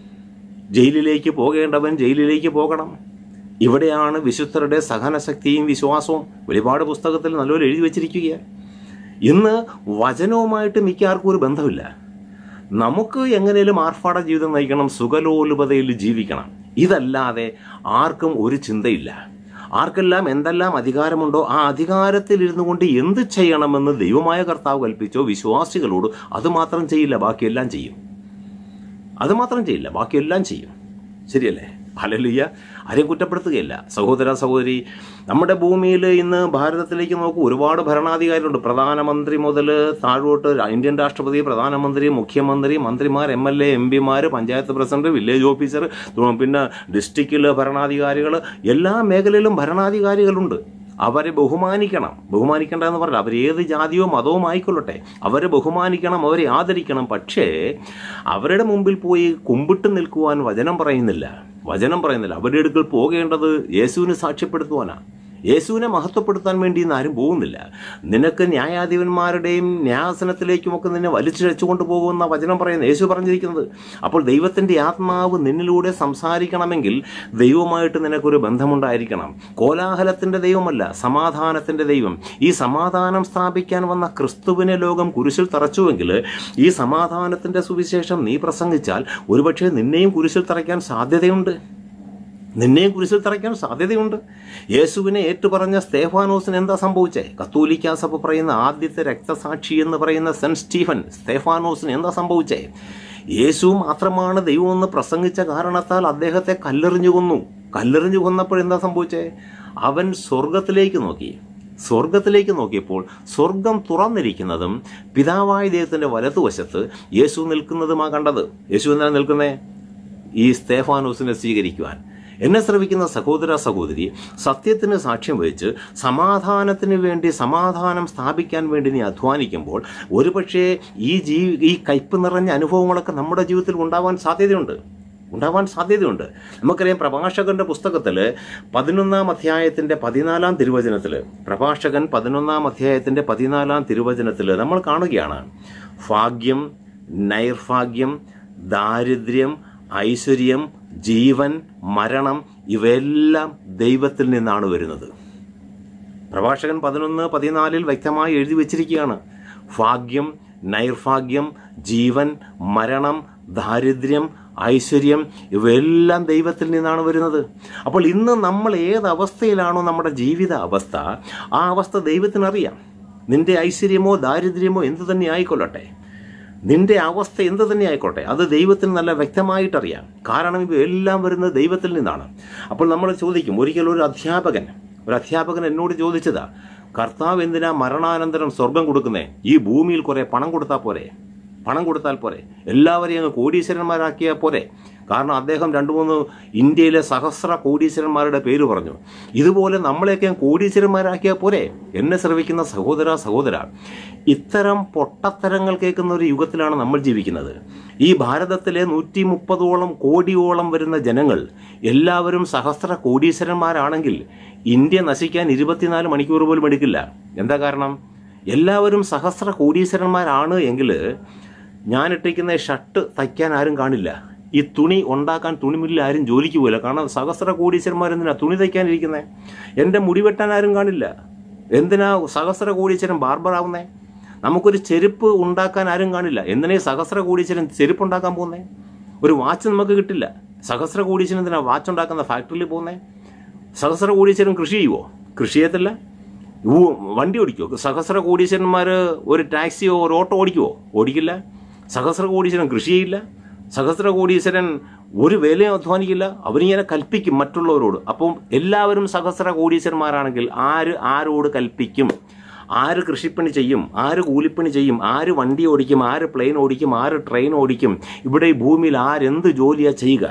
ജയിലിലേക്ക് പോകേണ്ടവൻ ജയിലിലേക്ക് പോകണം ഇവിടെയാണ് വിശുദ്ധരുടെ സഹനശക്തിയും വിശ്വാസവും ഒരുപാട് പുസ്തകത്തിൽ നല്ലപോലെ എഴുതി വച്ചിരിക്കുകയാണ് ഇന്ന് വചനവുമായിട്ട് മിക്ക ആർക്കും ഒരു ബന്ധമില്ല നമുക്ക് എങ്ങനെയും ആർഭാട ജീവിതം നയിക്കണം സുഖലോലുപതയിൽ ജീവിക്കണം ഇതല്ലാതെ ആർക്കും ഒരു ചിന്തയില്ല ആർക്കെല്ലാം എന്തെല്ലാം അധികാരമുണ്ടോ ആ അധികാരത്തിൽ ഇരുന്നു കൊണ്ട് എന്ത് ചെയ്യണമെന്ന് ദൈവമായ കർത്താവ് കൽപ്പിച്ചോ വിശ്വാസികളോട് അത് മാത്രം ചെയ്യില്ല ബാക്കിയെല്ലാം ചെയ്യും അത് മാത്രം ചെയ്യില്ല ബാക്കിയെല്ലാം ചെയ്യും ശരിയല്ലേ ഹലലിയ ആരെയും കുറ്റപ്പെടുത്തുകയില്ല സഹോദര സഹോദരി നമ്മുടെ ഭൂമിയിൽ ഇന്ന് ഭാരതത്തിലേക്ക് നോക്കൂ ഒരുപാട് ഭരണാധികാരികളുണ്ട് പ്രധാനമന്ത്രി മുതൽ താഴോട്ട് ഇന്ത്യൻ രാഷ്ട്രപതി പ്രധാനമന്ത്രി മുഖ്യമന്ത്രി മന്ത്രിമാർ എം എൽ എ എം പിമാർ പഞ്ചായത്ത് പ്രസിഡന്റ് വില്ലേജ് ഓഫീസർ പിന്നെ ഡിസ്ട്രിക്റ്റിലെ ഭരണാധികാരികൾ എല്ലാ മേഖലയിലും ഭരണാധികാരികളുണ്ട് അവരെ ബഹുമാനിക്കണം ബഹുമാനിക്കേണ്ട എന്ന് പറഞ്ഞാൽ അവർ ഏത് ജാതിയോ മതവും ആയിക്കൊള്ളട്ടെ അവരെ ബഹുമാനിക്കണം അവരെ ആദരിക്കണം പക്ഷേ അവരുടെ മുമ്പിൽ പോയി കുമ്പിട്ട് നിൽക്കുവാൻ വചനം പറയുന്നില്ല വചനം പറയുന്നില്ല അവരുടെ അടുക്കൽ പോകേണ്ടത് യേശുവിനെ സാക്ഷ്യപ്പെടുത്തുവാനാണ് യേശുവിനെ മഹത്വപ്പെടുത്താൻ വേണ്ടി ഇന്ന് ആരും പോകുന്നില്ല നിനക്ക് ന്യായാധിപന്മാരുടെയും ന്യായാസനത്തിലേക്കുമൊക്കെ നിന്നെ വലിച്ചിഴച്ചു കൊണ്ടുപോകുന്ന വചനം പറയുന്നത് യേശു പറഞ്ഞിരിക്കുന്നത് അപ്പോൾ ദൈവത്തിൻ്റെ ആത്മാവ് നിന്നിലൂടെ സംസാരിക്കണമെങ്കിൽ ദൈവമായിട്ട് നിനക്കൊരു ബന്ധമുണ്ടായിരിക്കണം കോലാഹലത്തിൻ്റെ ദൈവമല്ല സമാധാനത്തിൻ്റെ ദൈവം ഈ സമാധാനം സ്ഥാപിക്കാൻ വന്ന ക്രിസ്തുവിനെ ലോകം കുരിശിൽ തറച്ചുവെങ്കിൽ ഈ സമാധാനത്തിൻ്റെ സുവിശേഷം നീ പ്രസംഗിച്ചാൽ ഒരുപക്ഷെ നിന്നെയും കുരിശിൽ തറയ്ക്കാൻ സാധ്യതയുണ്ട് നിന്നെയും കുരിശിൽ തറയ്ക്കാൻ സാധ്യതയുണ്ട് യേശുവിനെ ഏറ്റുപറഞ്ഞ സ്തേഫാനോസിന് എന്താ സംഭവിച്ചേ കത്തോലിക്ക സഭ പറയുന്ന ആദ്യത്തെ രക്തസാക്ഷി എന്ന് പറയുന്ന സെന്റ് സ്റ്റീഫൻ സ്തേഫാനോസിന് എന്താ സംഭവിച്ചേ യേശു മാത്രമാണ് ദൈവമെന്ന് പ്രസംഗിച്ച കാരണത്താൽ അദ്ദേഹത്തെ കല്ലെറിഞ്ഞു കൊന്നു കല്ലെറിഞ്ഞു കൊന്നപ്പോൾ എന്താ സംഭവിച്ചേ അവൻ സ്വർഗത്തിലേക്ക് നോക്കി സ്വർഗത്തിലേക്ക് നോക്കിയപ്പോൾ സ്വർഗം തുറന്നിരിക്കുന്നതും പിതാവായ ദൈവത്തിന്റെ വലതുവശത്ത് യേശു നിൽക്കുന്നതുമാ കണ്ടത് യേശു എന്താണ് നിൽക്കുന്നേ ഈ സ്തേഫാനോസിനെ സ്വീകരിക്കുവാൻ എന്നെ ശ്രവിക്കുന്ന സഹോദര സഹോദരി സത്യത്തിന് സാക്ഷ്യം വഹിച്ച് സമാധാനത്തിന് വേണ്ടി സമാധാനം സ്ഥാപിക്കാൻ വേണ്ടി നീ അധ്വാനിക്കുമ്പോൾ ഒരുപക്ഷേ ഈ ജീ ഈ കയ്പ് നിറഞ്ഞ അനുഭവങ്ങളൊക്കെ നമ്മുടെ ജീവിതത്തിൽ ഉണ്ടാവാൻ സാധ്യതയുണ്ട് ഉണ്ടാവാൻ സാധ്യതയുണ്ട് നമുക്കറിയാം പ്രഭാഷകന്റെ പുസ്തകത്തിൽ പതിനൊന്നാം അധ്യായത്തിന്റെ പതിനാലാം തിരുവചനത്തിൽ പ്രഭാഷകൻ പതിനൊന്നാം അധ്യായത്തിന്റെ പതിനാലാം തിരുവചനത്തിൽ നമ്മൾ കാണുകയാണ് ഭാഗ്യം നൈർഭാഗ്യം ദാരിദ്ര്യം ഐശ്വര്യം ജീവൻ മരണം ഇവയെല്ലാം ദൈവത്തിൽ നിന്നാണ് വരുന്നത് പ്രഭാഷകൻ പതിനൊന്ന് പതിനാലിൽ വ്യക്തമായി എഴുതി വച്ചിരിക്കുകയാണ് ഭാഗ്യം നൈർഭാഗ്യം ജീവൻ മരണം ദാരിദ്ര്യം ഐശ്വര്യം ഇവയെല്ലാം ദൈവത്തിൽ നിന്നാണ് വരുന്നത് അപ്പോൾ ഇന്ന് നമ്മൾ ഏത് അവസ്ഥയിലാണോ നമ്മുടെ ജീവിത അവസ്ഥ ആ അവസ്ഥ ദൈവത്തിനറിയാം നിന്റെ ഐശ്വര്യമോ ദാരിദ്ര്യമോ എന്തു തന്നെ ആയിക്കൊള്ളട്ടെ നിന്റെ അവസ്ഥ എന്ത് തന്നെ ആയിക്കോട്ടെ അത് ദൈവത്തിന് നല്ല വ്യക്തമായിട്ടറിയാം കാരണം ഇവയെല്ലാം വരുന്നത് ദൈവത്തിൽ നിന്നാണ് അപ്പോൾ നമ്മൾ ചോദിക്കും ഒരിക്കലും ഒരു അധ്യാപകൻ ഒരു അധ്യാപകൻ എന്നോട് ചോദിച്ചതാ കർത്താവ് എന്തിനാ മരണാനന്തരം സ്വർഗം കൊടുക്കുന്നേ ഈ ഭൂമിയിൽ കുറെ പണം കൊടുത്താൽ പോരെ പണം കൊടുത്താൽ പോരെ എല്ലാവരെയും അങ്ങ് കോടീശ്വരന്മാരാക്കിയാൽ പോരെ കാരണം അദ്ദേഹം രണ്ട് മൂന്ന് ഇന്ത്യയിലെ സഹസ്ര കോടീശ്വരന്മാരുടെ പേര് പറഞ്ഞു ഇതുപോലെ നമ്മളെയൊക്കെ കോടീശ്വരന്മാരാക്കിയാൽ പോരെ എന്നെ ശ്രവിക്കുന്ന സഹോദര സഹോദര ഇത്തരം പൊട്ടത്തരങ്ങൾ കേൾക്കുന്ന ഒരു യുഗത്തിലാണ് നമ്മൾ ജീവിക്കുന്നത് ഈ ഭാരതത്തിലെ നൂറ്റി മുപ്പതോളം കോടിയോളം വരുന്ന ജനങ്ങൾ എല്ലാവരും സഹസ്ര കോടീശ്വരന്മാരാണെങ്കിൽ ഇന്ത്യ നശിക്കാൻ ഇരുപത്തിനാല് മണിക്കൂർ പോലും എടുക്കില്ല എന്താ കാരണം എല്ലാവരും സഹസ്ര കോടീശ്വരന്മാരാണ് എങ്കിൽ ഞാൻ ഇട്ടിരിക്കുന്ന ഷർട്ട് തയ്ക്കാൻ ആരും കാണില്ല ഈ തുണി ഉണ്ടാക്കാൻ തുണിമില്ലിൽ ആരും ജോലിക്ക് പോയില്ല കാരണം സഹസ്ര കോടീശ്വരന്മാരെന്തിനാ തുണി തയ്ക്കാനിരിക്കുന്നത് എൻ്റെ മുടി വെട്ടാൻ ആരും കാണില്ല എന്തിനാ സഹസ്ര കോടീശ്വരൻ ബാർബറാവുന്നേ നമുക്കൊരു ചെരുപ്പ് ഉണ്ടാക്കാൻ ആരും കാണില്ല എന്തിനാ ഈ സഹസ്ര കോടീശ്വരൻ ചെരുപ്പ് ഉണ്ടാക്കാൻ പോകുന്നേ ഒരു വാച്ച് നമുക്ക് കിട്ടില്ല സഹസ്ര കോടീശ്വരൻ എന്തിനാ വാച്ച് ഉണ്ടാക്കുന്ന ഫാക്ടറിയിൽ പോകുന്നേ സഹസ്ര കോടീശ്വരൻ കൃഷി ചെയ്യുവോ കൃഷി ചെയ്യത്തില്ല ഊ- വണ്ടി ഓടിക്കുമോ സഹസ്ര കോടീശ്വരന്മാർ ഒരു ടാക്സിയോ ഒരു ഓട്ടോ ഓടിക്കുമോ ഓടിക്കില്ല സഹസ്ര കോടീശ്വരൻ കൃഷി ചെയ്യില്ല സഹസ്ര കോടീശ്വരൻ ഒരു വേലയും അധ്വാനിക്കില്ല അവരിങ്ങനെ കൽപ്പിക്കും മറ്റുള്ളവരോട് അപ്പം എല്ലാവരും സഹസ്ര കോടീശ്വരന്മാരാണെങ്കിൽ ആര് ആരോട് കൽപ്പിക്കും ആര് കൃഷിപ്പണി ചെയ്യും ആര് കൂലിപ്പണി ചെയ്യും ആര് വണ്ടി ഓടിക്കും ആര് പ്ലെയിൻ ഓടിക്കും ആര് ട്രെയിൻ ഓടിക്കും ഇവിടെ ഈ ഭൂമിയിൽ ആരെന്ത് ജോലിയാ ചെയ്യുക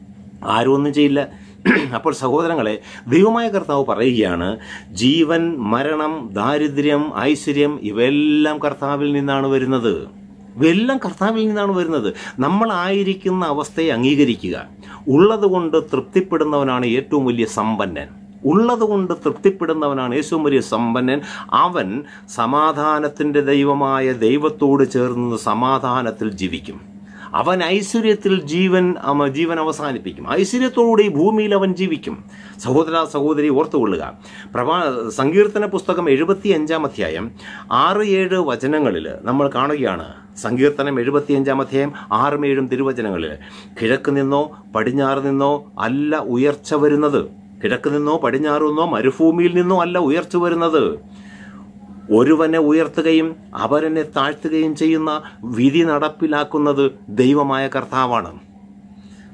ആരും ഒന്നും ചെയ്യില്ല അപ്പോൾ സഹോദരങ്ങളെ ദൈവമായ കർത്താവ് പറയുകയാണ് ജീവൻ മരണം ദാരിദ്ര്യം ഐശ്വര്യം ഇവയെല്ലാം കർത്താവിൽ നിന്നാണ് വരുന്നത് ഇവയെല്ലാം കർത്താവിൽ നിന്നാണ് വരുന്നത് നമ്മളായിരിക്കുന്ന അവസ്ഥയെ അംഗീകരിക്കുക ഉള്ളതുകൊണ്ട് തൃപ്തിപ്പെടുന്നവനാണ് ഏറ്റവും വലിയ സമ്പന്നൻ ഉള്ളതുകൊണ്ട് തൃപ്തിപ്പെടുന്നവനാണ് ഏറ്റവും വലിയ സമ്പന്നൻ അവൻ സമാധാനത്തിൻ്റെ ദൈവമായ ദൈവത്തോട് ചേർന്ന് സമാധാനത്തിൽ ജീവിക്കും അവൻ ഐശ്വര്യത്തിൽ ജീവൻ അവ- ജീവൻ അവസാനിപ്പിക്കും ഐശ്വര്യത്തോടെ ഈ ഭൂമിയിൽ അവൻ ജീവിക്കും സഹോദര സഹോദരി ഓർത്തുകൊള്ളുക പ്രഭാ സങ്കീർത്തന പുസ്തകം എഴുപത്തി അഞ്ചാം അധ്യായം ആറ് ഏഴ് വചനങ്ങളിൽ നമ്മൾ കാണുകയാണ് സങ്കീർത്തനം എഴുപത്തിയഞ്ചാം അധ്യായം ആറും ഏഴും തിരുവചനങ്ങളിൽ കിഴക്ക് നിന്നോ പടിഞ്ഞാറ് നിന്നോ അല്ല ഉയർച്ച വരുന്നത് കിഴക്ക് നിന്നോ പടിഞ്ഞാറ് നിന്നോ മരുഭൂമിയിൽ നിന്നോ അല്ല ഉയർച്ച വരുന്നത് ഒരുവനെ ഉയർത്തുകയും അവരനെ താഴ്ത്തുകയും ചെയ്യുന്ന വിധി നടപ്പിലാക്കുന്നത് ദൈവമായ കർത്താവാണ്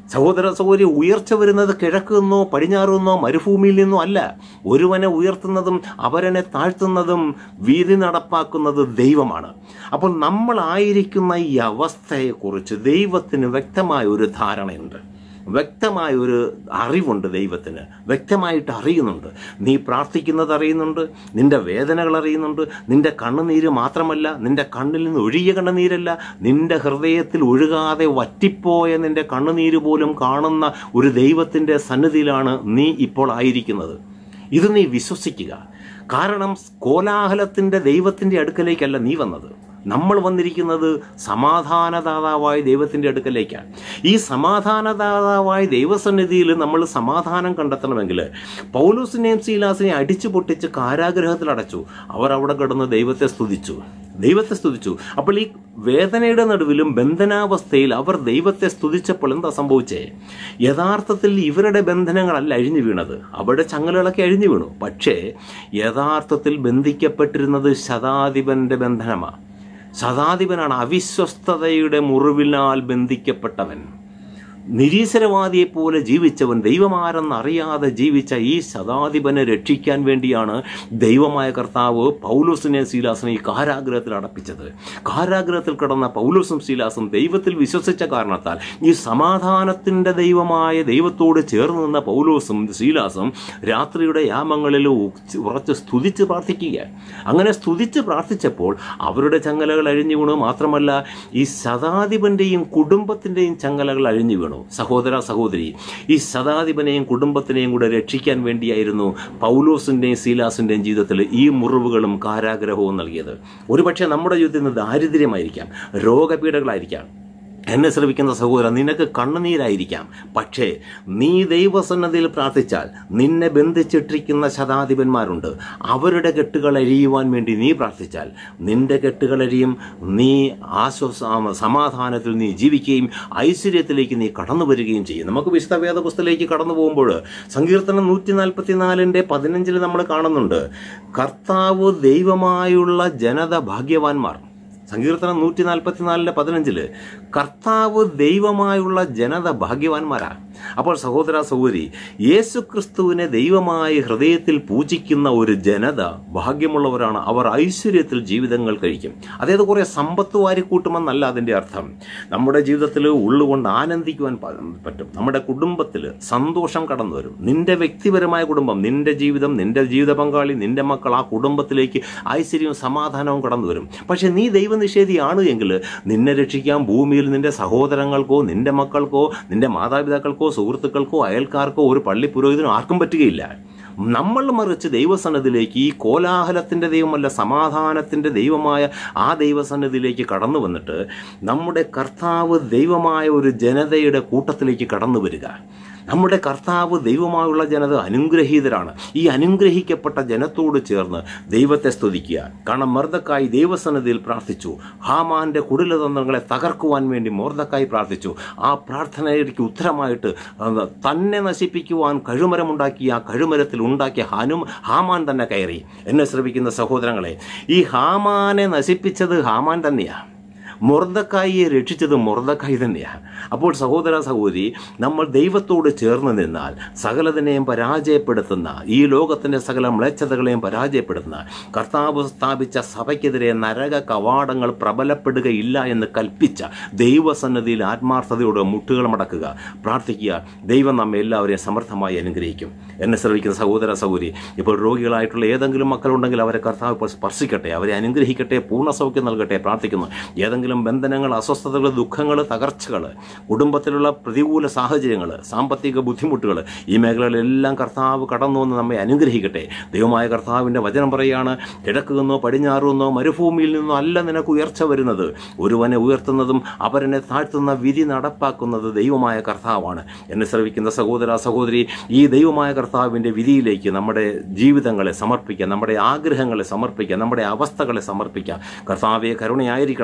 സഹോദര സഹോദരി ഉയർച്ച വരുന്നത് കിഴക്ക് നിന്നോ പടിഞ്ഞാറ് നിന്നോ മരുഭൂമിയിൽ നിന്നോ അല്ല ഒരുവനെ ഉയർത്തുന്നതും അവരനെ താഴ്ത്തുന്നതും വീതി നടപ്പാക്കുന്നത് ദൈവമാണ് അപ്പോൾ നമ്മളായിരിക്കുന്ന ഈ അവസ്ഥയെക്കുറിച്ച് ദൈവത്തിന് വ്യക്തമായ ഒരു ധാരണയുണ്ട് വ്യക്തമായ ഒരു അറിവുണ്ട് ദൈവത്തിന് വ്യക്തമായിട്ട് അറിയുന്നുണ്ട് നീ പ്രാർത്ഥിക്കുന്നത് അറിയുന്നുണ്ട് നിന്റെ വേദനകൾ അറിയുന്നുണ്ട് നിന്റെ കണ്ണുനീര് മാത്രമല്ല നിന്റെ കണ്ണിൽ നിന്ന് ഒഴുകിയ കണ്ണുനീരല്ല നിന്റെ ഹൃദയത്തിൽ ഒഴുകാതെ വറ്റിപ്പോയ നിന്റെ കണ്ണുനീര് പോലും കാണുന്ന ഒരു ദൈവത്തിൻ്റെ സന്നിധിയിലാണ് നീ ഇപ്പോൾ ആയിരിക്കുന്നത് ഇത് നീ വിശ്വസിക്കുക കാരണം കോലാഹലത്തിൻ്റെ ദൈവത്തിൻ്റെ അടുക്കലേക്കല്ല നീ വന്നത് നമ്മൾ വന്നിരിക്കുന്നത് സമാധാനദാതാവായ ദൈവത്തിൻ്റെ അടുക്കലേക്കാണ് ഈ സമാധാനദാതാവായ ദൈവസന്നിധിയിൽ നമ്മൾ സമാധാനം കണ്ടെത്തണമെങ്കിൽ പൗലൂസിനെയും സീലാസിനെയും അടിച്ചു പൊട്ടിച്ച് കാരാഗ്രഹത്തിൽ അടച്ചു അവർ അവിടെ കിടന്ന് ദൈവത്തെ സ്തുതിച്ചു ദൈവത്തെ സ്തുതിച്ചു അപ്പോൾ ഈ വേദനയുടെ നടുവിലും ബന്ധനാവസ്ഥയിൽ അവർ ദൈവത്തെ സ്തുതിച്ചപ്പോൾ എന്താ സംഭവിച്ചേ യഥാർത്ഥത്തിൽ ഇവരുടെ ബന്ധനങ്ങളല്ല അഴിഞ്ഞു വീണത് അവരുടെ ചങ്ങലകളൊക്കെ അഴിഞ്ഞു വീണു പക്ഷേ യഥാർത്ഥത്തിൽ ബന്ധിക്കപ്പെട്ടിരുന്നത് ശതാധിപന്റെ ബന്ധനമാണ് ശതാധിപനാണ് അവിശ്വസ്തതയുടെ മുറിവിനാൽ ബന്ധിക്കപ്പെട്ടവൻ നിരീശ്വരവാദിയെ പോലെ ജീവിച്ചവൻ ദൈവമാരെന്നറിയാതെ ജീവിച്ച ഈ ശതാധിപനെ രക്ഷിക്കാൻ വേണ്ടിയാണ് ദൈവമായ കർത്താവ് പൗലോസിനെ ശീലാസിനെ ഈ കാരാഗ്രഹത്തിൽ അടപ്പിച്ചത് കാരാഗ്രഹത്തിൽ കിടന്ന പൗലോസും ശീലാസും ദൈവത്തിൽ വിശ്വസിച്ച കാരണത്താൽ ഈ സമാധാനത്തിൻ്റെ ദൈവമായ ദൈവത്തോട് ചേർന്ന് നിന്ന പൗലോസും ശീലാസും രാത്രിയുടെ യാമങ്ങളിൽ ഉറച്ച് സ്തുതിച്ച് പ്രാർത്ഥിക്കുക അങ്ങനെ സ്തുതിച്ച് പ്രാർത്ഥിച്ചപ്പോൾ അവരുടെ ചങ്ങലകൾ അഴിഞ്ഞു വീണു മാത്രമല്ല ഈ ശതാധിപന്റെയും കുടുംബത്തിൻ്റെയും ചങ്ങലകൾ അഴിഞ്ഞു വീണു സഹോദര സഹോദരി ഈ ശതാധിപനെയും കുടുംബത്തിനെയും കൂടെ രക്ഷിക്കാൻ വേണ്ടിയായിരുന്നു പൗലോസിൻ്റെയും സീലാസിൻ്റെയും ജീവിതത്തിൽ ഈ മുറിവുകളും കാരാഗ്രഹവും നൽകിയത് ഒരുപക്ഷെ നമ്മുടെ ജീവിതത്തിൽ നിന്ന് ദാരിദ്ര്യമായിരിക്കാം രോഗപീഠകളായിരിക്കാം എന്നെ ശ്രമിക്കുന്ന സഹോദരൻ നിനക്ക് കണ്ണുനീരായിരിക്കാം പക്ഷേ നീ ദൈവസന്നദ്ധിയിൽ പ്രാർത്ഥിച്ചാൽ നിന്നെ ബന്ധിച്ചിട്ടിരിക്കുന്ന ശതാധിപന്മാരുണ്ട് അവരുടെ കെട്ടുകൾ അഴിയുവാൻ വേണ്ടി നീ പ്രാർത്ഥിച്ചാൽ നിന്റെ കെട്ടുകൾ അഴിയും നീ ആശ്വാസ സമാധാനത്തിൽ നീ ജീവിക്കുകയും ഐശ്വര്യത്തിലേക്ക് നീ കടന്നു വരികയും ചെയ്യും നമുക്ക് വിശുദ്ധ വേദപുസ്തകത്തിലേക്ക് കടന്നു പോകുമ്പോൾ സങ്കീർത്തനം നൂറ്റി നാൽപ്പത്തിനാലിൻ്റെ പതിനഞ്ചിൽ നമ്മൾ കാണുന്നുണ്ട് കർത്താവ് ദൈവമായുള്ള ജനത ഭാഗ്യവാന്മാർ സങ്കീർത്തനം നൂറ്റി നാൽപ്പത്തിനാലിൻ്റെ പതിനഞ്ചില് കർത്താവ് ദൈവമായുള്ള ജനത ഭാഗ്യവാന്മാരാണ് അപ്പോൾ സഹോദര സഹോദരി യേശു ക്രിസ്തുവിനെ ദൈവമായി ഹൃദയത്തിൽ പൂജിക്കുന്ന ഒരു ജനത ഭാഗ്യമുള്ളവരാണ് അവർ ഐശ്വര്യത്തിൽ ജീവിതങ്ങൾ കഴിക്കും അതായത് കുറേ സമ്പത്ത് വാരിക്കൂട്ടുമെന്നല്ല അതിൻ്റെ അർത്ഥം നമ്മുടെ ജീവിതത്തിൽ ഉള്ളുകൊണ്ട് ആനന്ദിക്കുവാൻ പ- പറ്റും നമ്മുടെ കുടുംബത്തിൽ സന്തോഷം കടന്നു വരും നിന്റെ വ്യക്തിപരമായ കുടുംബം നിന്റെ ജീവിതം നിന്റെ ജീവിത പങ്കാളി നിന്റെ മക്കൾ ആ കുടുംബത്തിലേക്ക് ഐശ്വര്യവും സമാധാനവും കടന്നു വരും പക്ഷെ നീ ദൈവനിഷേധിയാണ് എങ്കിൽ നിന്നെ രക്ഷിക്കാൻ ഭൂമിയിൽ നിന്റെ സഹോദരങ്ങൾക്കോ നിന്റെ മക്കൾക്കോ നിന്റെ മാതാപിതാക്കൾക്കോ സുഹൃത്തുക്കൾക്കോ അയൽക്കാർക്കോ ഒരു പള്ളി പുരോഹിതനോ ആർക്കും പറ്റുകയില്ല നമ്മൾ മറിച്ച് ദൈവസന്നദ്ധിയിലേക്ക് ഈ കോലാഹലത്തിൻ്റെ ദൈവമല്ല സമാധാനത്തിൻ്റെ ദൈവമായ ആ ദൈവസന്നദ്ധിയിലേക്ക് കടന്നു വന്നിട്ട് നമ്മുടെ കർത്താവ് ദൈവമായ ഒരു ജനതയുടെ കൂട്ടത്തിലേക്ക് കടന്നു വരിക നമ്മുടെ കർത്താവ് ദൈവമായുള്ള ജനത അനുഗ്രഹീതരാണ് ഈ അനുഗ്രഹിക്കപ്പെട്ട ജനത്തോട് ചേർന്ന് ദൈവത്തെ സ്തുതിക്കുക കാരണം മർദ്ദക്കായി ദൈവസന്നിധിയിൽ പ്രാർത്ഥിച്ചു ഹാമാന്റെ കുടിലതന്ത്രങ്ങളെ തകർക്കുവാൻ വേണ്ടി മോർദക്കായി പ്രാർത്ഥിച്ചു ആ പ്രാർത്ഥനയ്ക്ക് ഉത്തരമായിട്ട് അഹ് തന്നെ നശിപ്പിക്കുവാൻ കഴുമരമുണ്ടാക്കിയ ആ കഴുമരത്തിൽ ഉണ്ടാക്കിയ ഹനും ഹാമാൻ തന്നെ കയറി എന്നെ ശ്രമിക്കുന്ന സഹോദരങ്ങളെ ഈ ഹാമാനെ നശിപ്പിച്ചത് ഹാമാൻ തന്നെയാണ് മൊർദക്കായിയെ രക്ഷിച്ചത് മൊർദക്കായി തന്നെയാണ് അപ്പോൾ സഹോദര സഹോദരി നമ്മൾ ദൈവത്തോട് ചേർന്ന് നിന്നാൽ സകലതിനെയും പരാജയപ്പെടുത്തുന്ന ഈ ലോകത്തിൻ്റെ സകല മ്ലേച്ഛതകളെയും പരാജയപ്പെടുത്തുന്ന കർത്താവ് സ്ഥാപിച്ച സഭയ്ക്കെതിരെ നരക കവാടങ്ങൾ പ്രബലപ്പെടുകയില്ല എന്ന് കൽപ്പിച്ച ദൈവസന്നദ്ധിയിൽ ആത്മാർത്ഥതയോടെ മുട്ടുകൾ മടക്കുക പ്രാർത്ഥിക്കുക ദൈവം നമ്മെ എല്ലാവരെയും സമർത്ഥമായി അനുഗ്രഹിക്കും എന്നെ ശ്രമിക്കുന്ന സഹോദര സഹോദരി ഇപ്പോൾ രോഗികളായിട്ടുള്ള ഏതെങ്കിലും മക്കളുണ്ടെങ്കിൽ അവരെ കർത്താവ് ഇപ്പോൾ സ്പർശിക്കട്ടെ അവരെ അനുഗ്രഹിക്കട്ടെ പൂർണ്ണ സൗഖ്യം നൽകട്ടെ പ്രാർത്ഥിക്കുന്നു ഏതെങ്കിലും ബന്ധനങ്ങൾ അസ്വസ്ഥതകൾ ദുഃഖങ്ങൾ തകർച്ചകൾ കുടുംബത്തിലുള്ള പ്രതികൂല സാഹചര്യങ്ങൾ സാമ്പത്തിക ബുദ്ധിമുട്ടുകൾ ഈ മേഖലകളിലെല്ലാം കർത്താവ് കടന്നു വന്ന് നമ്മെ അനുഗ്രഹിക്കട്ടെ ദൈവമായ കർത്താവിൻ്റെ വചനം പറയുകയാണ് കിഴക്ക് നിന്നോ പടിഞ്ഞാറ് നിന്നോ മരുഭൂമിയിൽ നിന്നോ അല്ല നിനക്ക് ഉയർച്ച വരുന്നത് ഒരുവനെ ഉയർത്തുന്നതും അവരനെ താഴ്ത്തുന്ന വിധി നടപ്പാക്കുന്നത് ദൈവമായ കർത്താവാണ് എന്നെ ശ്രവിക്കുന്ന സഹോദര സഹോദരി ഈ ദൈവമായ കർത്താവിൻ്റെ വിധിയിലേക്ക് നമ്മുടെ ജീവിതങ്ങളെ സമർപ്പിക്കുക നമ്മുടെ ആഗ്രഹങ്ങളെ സമർപ്പിക്കുക നമ്മുടെ അവസ്ഥകളെ സമർപ്പിക്കുക കർത്താവെ കരുണയായിരിക്കണമേ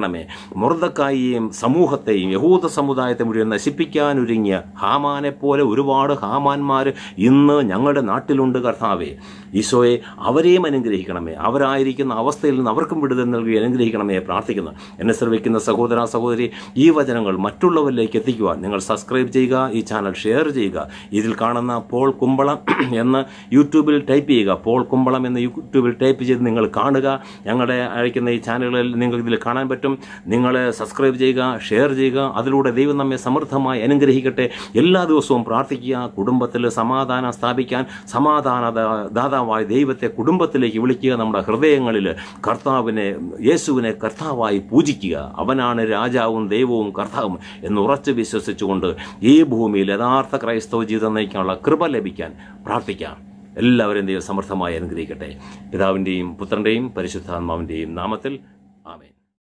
മൊർദക്കായിയെയും സമൂഹത്തെയും യഹൂദ സമുദായത്തെ മുഴുവൻ നശിപ്പിക്കാനൊരുങ്ങിയ ഹാമാനെ പോലെ ഒരുപാട് ഹാമാന്മാർ ഇന്ന് ഞങ്ങളുടെ നാട്ടിലുണ്ട് കർത്താവേ ഈശോയെ അവരെയും അനുഗ്രഹിക്കണമേ അവരായിരിക്കുന്ന അവസ്ഥയിൽ നിന്ന് അവർക്കും വിടുതൽ നൽകി അനുഗ്രഹിക്കണമേ പ്രാർത്ഥിക്കുന്നു എന്നെ ശ്രമിക്കുന്ന സഹോദര സഹോദരി ഈ വചനങ്ങൾ മറ്റുള്ളവരിലേക്ക് എത്തിക്കുവാൻ നിങ്ങൾ സബ്സ്ക്രൈബ് ചെയ്യുക ഈ ചാനൽ ഷെയർ ചെയ്യുക ഇതിൽ കാണുന്ന പോൾ കുമ്പളം എന്ന് യൂട്യൂബിൽ ടൈപ്പ് ചെയ്യുക പോൾ കുമ്പളം എന്ന് യൂട്യൂബിൽ ടൈപ്പ് ചെയ്ത് നിങ്ങൾ കാണുക ഞങ്ങളുടെ അയക്കുന്ന ഈ ചാനലുകളിൽ നിങ്ങൾക്ക് ഇതിൽ കാണാൻ പറ്റും നിങ്ങൾ സബ്സ്ക്രൈബ് ചെയ്യുക ഷെയർ ചെയ്യുക അതിലൂടെ ദൈവം നമ്മെ സമൃദ്ധമായി അനുഗ്രഹിക്കട്ടെ എല്ലാ ദിവസവും പ്രാർത്ഥിക്കുക കുടുംബത്തിൽ സമാധാനം സ്ഥാപിക്കാൻ സമാധാന ദാ- ദാതാവായ ദൈവത്തെ കുടുംബത്തിലേക്ക് വിളിക്കുക നമ്മുടെ ഹൃദയങ്ങളിൽ കർത്താവിനെ യേശുവിനെ കർത്താവായി പൂജിക്കുക അവനാണ് രാജാവും ദൈവവും കർത്താവും എന്ന് ഉറച്ചു വിശ്വസിച്ചുകൊണ്ട് ഈ ഭൂമിയിൽ യഥാർത്ഥ ക്രൈസ്തവ ജീവിതം നയിക്കാനുള്ള കൃപ ലഭിക്കാൻ പ്രാർത്ഥിക്കാം എല്ലാവരും ദൈവം സമർത്ഥമായി അനുഗ്രഹിക്കട്ടെ പിതാവിൻ്റെയും പുത്രൻ്റെയും പരിശുദ്ധാത്മാവിൻ്റെയും നാമത്തിൽ ആമേൻ